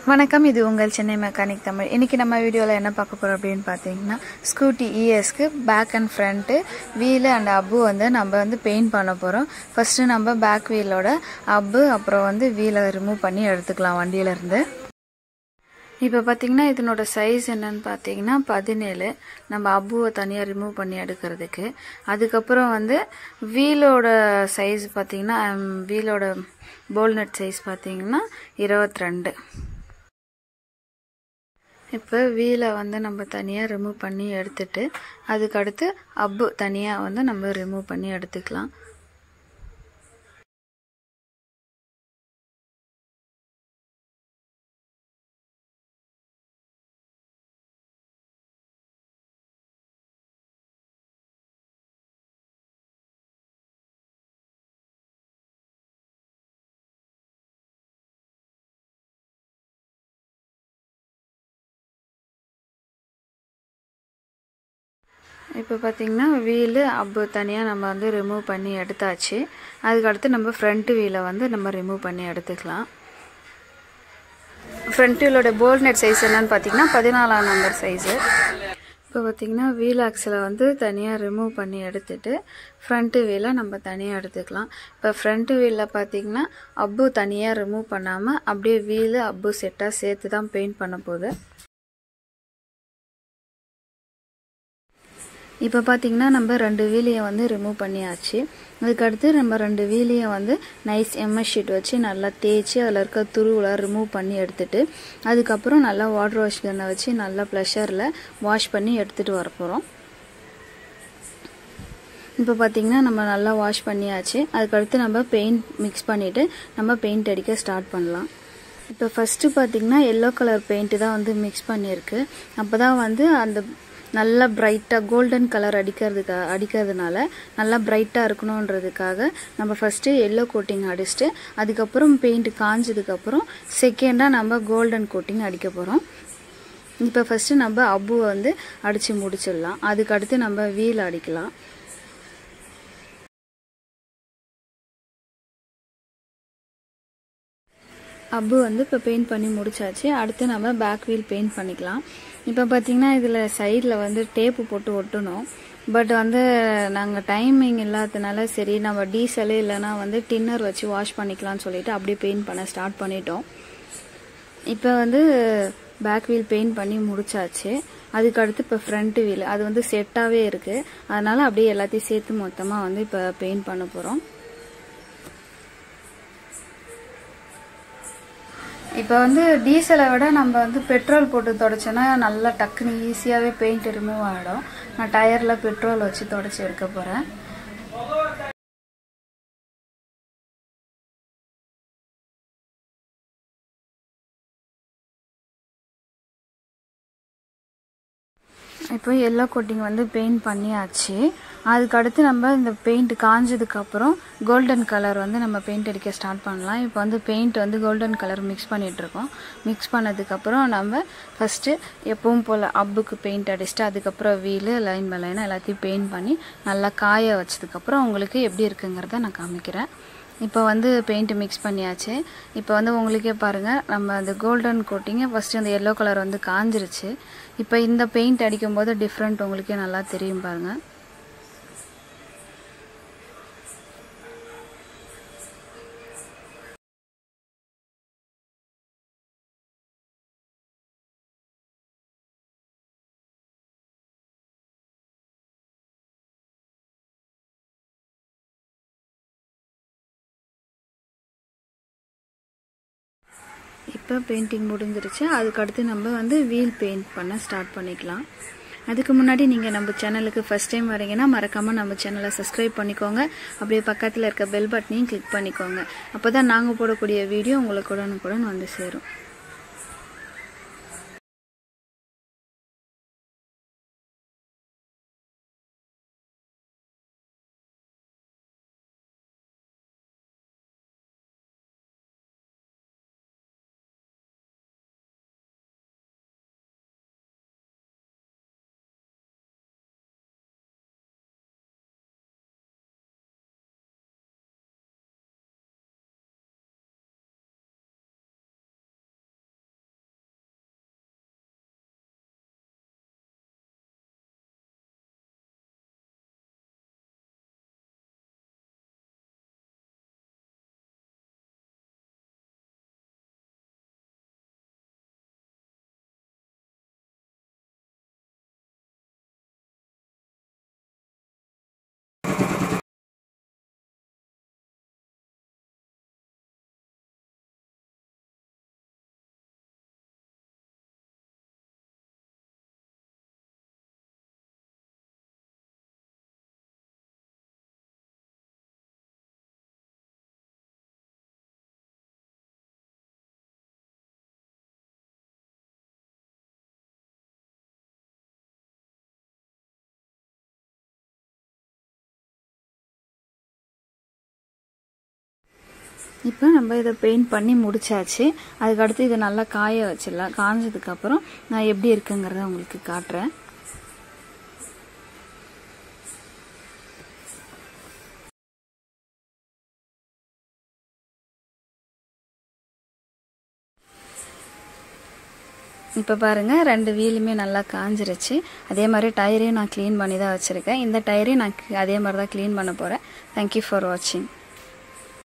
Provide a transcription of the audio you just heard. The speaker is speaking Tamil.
வணக்கம் இது உங்கள் சென்னை மெக்கானிக் தமிழ் இன்றைக்கி நம்ம வீடியோவில் என்ன பார்க்க போகிறோம் அப்படின்னு பார்த்தீங்கன்னா ஸ்கூட்டி இஎஸ்க்கு back and front wheel and அப்பு வந்து நம்ம வந்து பெயிண்ட் பண்ண போகிறோம் ஃபஸ்ட்டு நம்ம பேக் வீலோட அப்பு அப்புறம் வந்து வீலை ரிமூவ் பண்ணி எடுத்துக்கலாம் வண்டியிலேருந்து இப்போ பார்த்தீங்கன்னா இதனோட சைஸ் என்னன்னு பார்த்தீங்கன்னா பதினேழு நம்ம அப்புவை தனியாக ரிமூவ் பண்ணி எடுக்கிறதுக்கு அதுக்கப்புறம் வந்து வீலோட சைஸ் பார்த்தீங்கன்னா வீலோட போல்நட் சைஸ் பார்த்தீங்கன்னா இருபத்தி ரெண்டு இப்போ வீலை வந்து நம்ம தனியாக ரிமூவ் பண்ணி எடுத்துட்டு அதுக்கடுத்து அப்பு தனியாக வந்து நம்ம ரிமூவ் பண்ணி எடுத்துக்கலாம் இப்போ பார்த்திங்கன்னா வீலு அப்பு தனியாக நம்ம வந்து ரிமூவ் பண்ணி எடுத்தாச்சு அதுக்கடுத்து நம்ம ஃப்ரண்ட் வீலை வந்து நம்ம ரிமூவ் பண்ணி எடுத்துக்கலாம் ஃப்ரண்ட் வீலோட போல்நெட் சைஸ் என்னன்னு பார்த்தீங்கன்னா பதினாலாம் நம்பர் சைஸு இப்போ பார்த்திங்கன்னா வீல் ஆக்ஸில் வந்து தனியாக ரிமூவ் பண்ணி எடுத்துட்டு ஃப்ரண்ட்டு வீலை நம்ம தனியாக எடுத்துக்கலாம் இப்போ ஃப்ரண்ட்டு வீலில் பார்த்திங்கன்னா அப்பு தனியாக ரிமூவ் பண்ணாமல் அப்படியே வீலு அப்பு செட்டாக சேர்த்து தான் பெயிண்ட் பண்ண போகுது இப்போ பார்த்தீங்கன்னா நம்ம ரெண்டு வீலையை வந்து ரிமூவ் பண்ணியாச்சு அதுக்கடுத்து நம்ம ரெண்டு வீலையை வந்து நைஸ் எம்எஸ் ஷீட் வச்சு நல்லா தேய்ச்சி அதில் இருக்க துருவெலாம் ரிமூவ் பண்ணி எடுத்துட்டு அதுக்கப்புறம் நல்லா வாட்டர் வாஷ் கன்னை வச்சு நல்லா ப்ளஷரில் வாஷ் பண்ணி எடுத்துகிட்டு வர போகிறோம் இப்போ பார்த்திங்கன்னா நம்ம நல்லா வாஷ் பண்ணியாச்சு அதுக்கடுத்து நம்ம பெயிண்ட் மிக்ஸ் பண்ணிவிட்டு நம்ம பெயிண்ட் அடிக்க ஸ்டார்ட் பண்ணலாம் இப்போ ஃபஸ்ட்டு பார்த்திங்கன்னா எல்லோ கலர் பெயிண்ட்டு தான் வந்து மிக்ஸ் பண்ணியிருக்கு அப்போ தான் வந்து அந்த நல்லா பிரைட்டாக கோல்டன் கலர் அடிக்கிறதுக்கா அடிக்கிறதுனால நல்லா பிரைட்டாக இருக்கணுன்றதுக்காக நம்ம ஃபஸ்ட்டு எல்லோ கோட்டிங் அடிச்சுட்டு அதுக்கப்புறம் பெயிண்ட் காஞ்சதுக்கப்புறம் செகண்டாக நம்ம கோல்டன் கோட்டிங் அடிக்க போகிறோம் இப்போ ஃபஸ்ட்டு நம்ம அப்புவை வந்து அடித்து முடிச்சிடலாம் அதுக்கடுத்து நம்ம வீல் அடிக்கலாம் அப்பு வந்து இப்போ பெயிண்ட் பண்ணி முடிச்சாச்சு அடுத்து நம்ம பேக் வீல் பெயிண்ட் பண்ணிக்கலாம் இப்போ பார்த்தீங்கன்னா இதில் சைடில் வந்து டேப்பு போட்டு ஒட்டணும் பட் வந்து நாங்கள் டைமிங் இல்லாததுனால சரி நம்ம டீசலு இல்லைனா வந்து டின்னர் வச்சு வாஷ் பண்ணிக்கலாம்னு சொல்லிட்டு அப்படியே பெயிண்ட் பண்ண ஸ்டார்ட் பண்ணிட்டோம் இப்போ வந்து பேக் வீல் பெயிண்ட் பண்ணி முடிச்சாச்சு அதுக்கு அடுத்து இப்போ ஃப்ரண்ட் வீல் அது வந்து செட்டாகவே இருக்குது அதனால் அப்படியே எல்லாத்தையும் சேர்த்து மொத்தமாக வந்து இப்போ பெயிண்ட் பண்ண போகிறோம் இப்போ வந்து டீசலை விட நம்ம வந்து பெட்ரோல் போட்டு தொடச்சோன்னா நல்லா டக்குன்னு ஈஸியாகவே பெயிண்ட் ரிமூவ் ஆகிடும் நான் டயரில் பெட்ரோல் வச்சு தொடச்சி எடுக்க போகிறேன் இப்போ எல்லோ கோட்டிங் வந்து பெயிண்ட் பண்ணியாச்சு அதுக்கடுத்து நம்ம இந்த பெயிண்ட் காஞ்சதுக்கப்புறம் கோல்டன் கலர் வந்து நம்ம பெயிண்ட் அடிக்க ஸ்டார்ட் பண்ணலாம் இப்போ வந்து பெயிண்ட் வந்து கோல்டன் கலர் மிக்ஸ் பண்ணிகிட்ருக்கோம் மிக்ஸ் பண்ணதுக்கப்புறம் நம்ம ஃபஸ்ட்டு எப்பவும் போல் அப்புக்கு பெயிண்ட் அடிச்சுட்டு அதுக்கப்புறம் வீலு லைன் பை லைனாக எல்லாத்தையும் பெயிண்ட் பண்ணி நல்லா காய வச்சதுக்கப்புறம் உங்களுக்கு எப்படி இருக்குங்கிறத நான் காமிக்கிறேன் இப்போ வந்து பெயிண்ட் மிக்ஸ் பண்ணியாச்சு இப்போ வந்து உங்களுக்கே பாருங்கள் நம்ம அந்த கோல்டன் கோட்டிங்கை ஃபஸ்ட்டு அந்த எல்லோ கலர் வந்து காஞ்சிருச்சு இப்போ இந்த பெயிண்ட் அடிக்கும்போது டிஃப்ரெண்ட் உங்களுக்கே நல்லா தெரியும் பாருங்கள் இப்போ பெயிண்டிங் முடிஞ்சிருச்சு அதுக்கடுத்து நம்ம வந்து வீல் பெயிண்ட் பண்ண ஸ்டார்ட் பண்ணிக்கலாம் அதுக்கு முன்னாடி நீங்கள் நம்ம சேனலுக்கு ஃபஸ்ட் டைம் வரீங்கன்னா மறக்காமல் நம்ம சேனலை சப்ஸ்கிரைப் பண்ணிக்கோங்க அப்படியே பக்கத்தில் இருக்க பெல் பட்டனையும் கிளிக் பண்ணிக்கோங்க அப்போ தான் நாங்கள் போடக்கூடிய வீடியோ உங்களுக்கு உடனுக்குடன் வந்து சேரும் இப்போ நம்ம இதை பெயிண்ட் பண்ணி முடிச்சாச்சு அதுக்கடுத்து இதை நல்லா காய வச்சிடலாம் காஞ்சதுக்கப்புறம் நான் எப்படி இருக்குங்கிறத உங்களுக்கு காட்டுறேன் இப்போ பாருங்கள் ரெண்டு வீலுமே நல்லா காஞ்சிருச்சு அதே மாதிரி டயரையும் நான் க்ளீன் பண்ணி தான் வச்சுருக்கேன் இந்த டயரையும் நான் அதே மாதிரி தான் க்ளீன் பண்ண போகிறேன் தேங்க்யூ ஃபார் வாட்சிங்